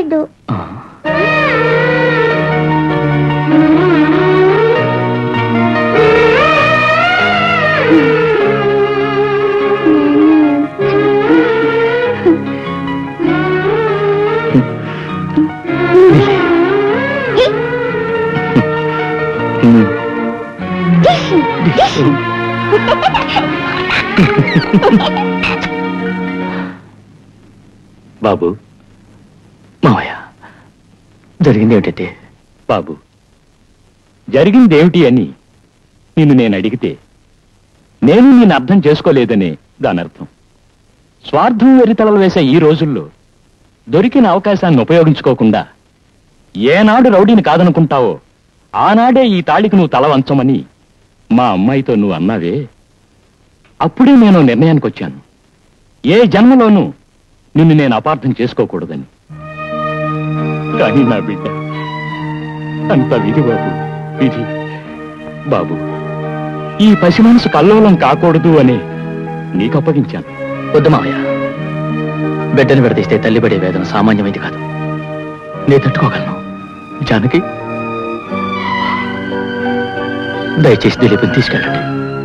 లేదు బాబు మావయ్య జరిగింది ఏమిటంటే బాబు జరిగిందేమిటి అని నిన్ను నేను అడిగితే నేను నేను అర్థం చేసుకోలేదని దాని అర్థం స్వార్థం వెరితలలు వేసే ఈ రోజుల్లో దొరికిన అవకాశాన్ని ఉపయోగించుకోకుండా ఏనాడు రౌడీని కాదనుకుంటావో ఆనాడే ఈ తాళికి నువ్వు తల వంచమని మా అమ్మాయితో నువ్వు అన్నావే అప్పుడే నేను నిర్ణయానికి వచ్చాను ఏ జన్మలోనూ నిన్ను నేను అపార్థం చేసుకోకూడదని కానీ నా బిడ్డ అంత విధి బాబు విధి బాబు ఈ పసి మనసు కల్లోలం కాకూడదు అని నీకు అప్పగించాను వద్దు మావయ్య బిడ్డను విడదీస్తే తల్లి పడే వేదన సామాన్యమైంది కాదు నేను తట్టుకోగలను జానకి దయచేసి దిలీప్ని తీసుకెళ్ళండి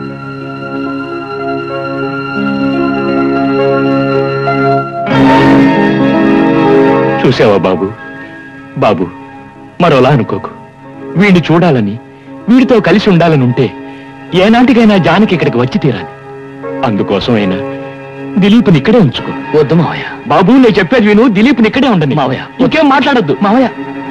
చూసావా బాబు బాబు మరోలా అనుకోకు వీడిని చూడాలని వీడితో కలిసి ఉండాలని ఉంటే ఏనాటికైనా జానకి ఇక్కడికి వచ్చి తీరాలి అందుకోసం అయినా దిలీప్ని ఇక్కడే ఉంచుకో వద్దు మావయ్య బాబు నేను చెప్పేది విను దిలీప్ని ఇక్కడే ఉండండి మావయ్య. ఇంకేం మాట్లాడొద్దు మావయ్య